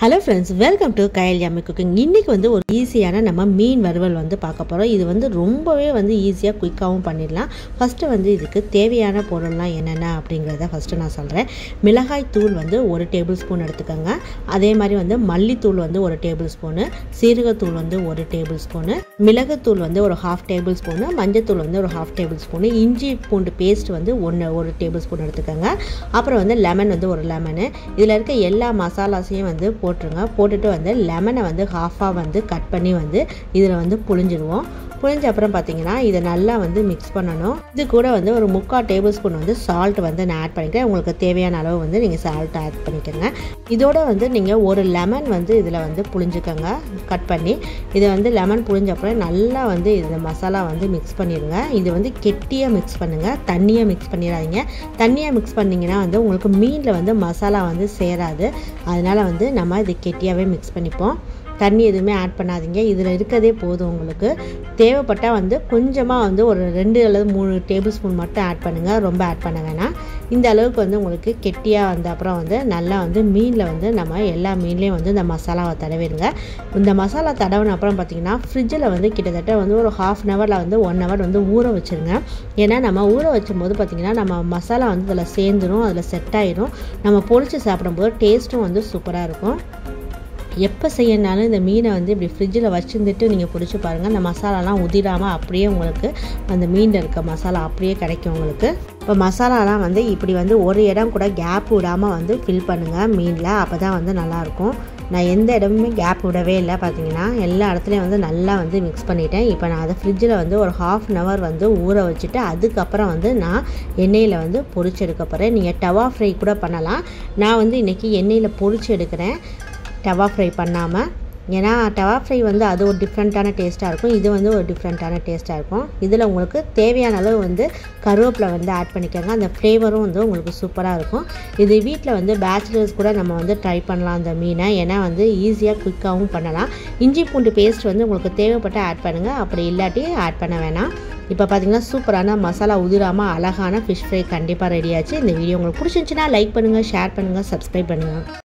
hello friends welcome to Kayal yummy cooking இன்றைக்கி வந்து ஒரு ஈஸியான நம்ம மீன் வறுவல் வந்து பார்க்க போகிறோம் இது வந்து ரொம்பவே வந்து ஈஸியாக குயிக்காகவும் பண்ணிடலாம் ஃபஸ்ட்டு வந்து இதுக்கு தேவையான பொருள்லாம் என்னென்ன அப்படிங்கிறத ஃபஸ்ட்டு நான் சொல்கிறேன் மிளகாய் தூள் வந்து ஒரு டேபிள் ஸ்பூன் எடுத்துக்கோங்க அதே மாதிரி வந்து மல்லித்தூள் வந்து ஒரு டேபிள் ஸ்பூனு சீரகத்தூள் வந்து ஒரு டேபிள் ஸ்பூனு மிளகுத்தூள் வந்து ஒரு ஹாஃப் டேபிள் ஸ்பூனு மஞ்சத்தூள் வந்து ஒரு ஹாஃப் டேபிள் ஸ்பூனு இஞ்சி பூண்டு பேஸ்ட் வந்து ஒன்று ஒரு டேபிள் ஸ்பூன் எடுத்துக்கோங்க அப்புறம் வந்து லெமன் வந்து ஒரு லெமனு இதில் இருக்க எல்லா மசாலாஸையும் வந்து போட்டுருங்க போட்டுட்டு வந்து லெமனை வந்து ஹாஃபாக வந்து கட் பண்ணி வந்து இதில் வந்து புழிஞ்சிடுவோம் புழிஞ்ச அப்புறம் பார்த்தீங்கன்னா இதை நல்லா வந்து மிக்ஸ் பண்ணணும் இது கூட வந்து ஒரு முக்கால் டேபிள் ஸ்பூன் வந்து சால்ட் வந்து நான் ஆட் பண்ணிக்கிறேன் உங்களுக்கு தேவையான அளவு வந்து நீங்கள் சால்ட் ஆட் பண்ணிக்கோங்க இதோட வந்து நீங்கள் ஒரு லெமன் வந்து இதில் வந்து புழிஞ்சுக்கோங்க கட் பண்ணி இதை வந்து லெமன் புழிஞ்ச அப்புறம் நல்லா வந்து இந்த மசாலா வந்து மிக்ஸ் பண்ணிடுங்க இது வந்து கெட்டியாக மிக்ஸ் பண்ணுங்கள் தண்ணியாக மிக்ஸ் பண்ணிடாதீங்க தண்ணியாக மிக்ஸ் பண்ணிங்கன்னா வந்து உங்களுக்கு மீனில் வந்து மசாலா வந்து சேராது அதனால் வந்து நம்ம இது கெட்டியாகவே மிக்ஸ் பண்ணிப்போம் தண்ணி எதுவுமே ஆட் பண்ணாதீங்க இதில் இருக்கதே போதும் உங்களுக்கு தேவைப்பட்டால் வந்து கொஞ்சமாக வந்து ஒரு ரெண்டு அல்லது மூணு டேபிள் ஸ்பூன் மட்டும் ஆட் பண்ணுங்கள் ரொம்ப ஆட் பண்ண வேணாம் இந்த அளவுக்கு வந்து உங்களுக்கு கெட்டியாக வந்த அப்புறம் வந்து நல்லா வந்து மீனில் வந்து நம்ம எல்லா மீன்லேயும் வந்து இந்த மசாலாவை தடவிடுங்க இந்த மசாலா தடவின அப்புறம் பார்த்திங்கன்னா ஃப்ரிட்ஜில் வந்து கிட்டத்தட்ட வந்து ஒரு ஹாஃப் அன் ஹவரில் வந்து ஒன் ஹவர் வந்து ஊற வச்சுருங்க ஏன்னா நம்ம ஊற வச்சும்போது பார்த்திங்கன்னா நம்ம மசாலா வந்து அதில் சேர்ந்துடும் அதில் செட் ஆகிடும் நம்ம பொரித்து சாப்பிடும்போது டேஸ்ட்டும் வந்து சூப்பராக இருக்கும் எப்போ செய்யனாலும் இந்த மீனை வந்து இப்படி ஃப்ரிட்ஜில் வச்சுருந்துட்டு நீங்கள் பிடிச்சி பாருங்கள் அந்த மசாலாலாம் உதிராமல் அப்படியே உங்களுக்கு அந்த மீனில் இருக்க மசாலா அப்படியே கிடைக்கும் உங்களுக்கு இப்போ மசாலாலாம் வந்து இப்படி வந்து ஒரு இடம் கூட கேப் விடாமல் வந்து ஃபில் பண்ணுங்கள் மீனில் அப்போ தான் வந்து நல்லாயிருக்கும் நான் எந்த இடமுமே கேப் விடவே இல்லை பார்த்தீங்கன்னா எல்லா இடத்துலையும் வந்து நல்லா வந்து மிக்ஸ் பண்ணிட்டேன் இப்போ நான் அதை ஃப்ரிட்ஜில் வந்து ஒரு ஹாஃப் அன் ஹவர் வந்து ஊற வச்சுட்டு அதுக்கப்புறம் வந்து நான் எண்ணெயில் வந்து பொரிச்சு எடுக்க போகிறேன் நீங்கள் டவா ஃப்ரை கூட பண்ணலாம் நான் வந்து இன்றைக்கி எண்ணெயில் பொரிச்சு எடுக்கிறேன் டவா ஃப்ரை பண்ணாமல் ஏன்னா டவா ஃப்ரை வந்து அது ஒரு டிஃப்ரெண்ட்டான டேஸ்ட்டாக இருக்கும் இது வந்து ஒரு டிஃப்ரெண்ட்டான டேஸ்ட்டாக இருக்கும் இதில் உங்களுக்கு தேவையான அளவு வந்து கருவேப்பிலை வந்து ஆட் பண்ணிக்கோங்க அந்த ஃப்ளேவரும் வந்து உங்களுக்கு சூப்பராக இருக்கும் இது வீட்டில் வந்து பேச்சுலர்ஸ் கூட நம்ம வந்து ட்ரை பண்ணலாம் அந்த மீனை ஏன்னா வந்து ஈஸியாக குயிக்காகவும் பண்ணலாம் இஞ்சி பூண்டு பேஸ்ட் வந்து உங்களுக்கு தேவைப்பட்ட ஆட் பண்ணுங்கள் அப்படி இல்லாட்டி ஆட் பண்ண வேணாம் இப்போ பார்த்தீங்கன்னா சூப்பரான மசாலா உதிராமல் அழகான ஃபிஷ் ஃப்ரை கண்டிப்பாக ரெடி ஆச்சு இந்த வீடியோ உங்களுக்கு பிடிச்சிருந்துச்சுன்னா லைக் பண்ணுங்கள் ஷேர் பண்ணுங்கள் சப்ஸ்கிரைப் பண்ணுங்கள்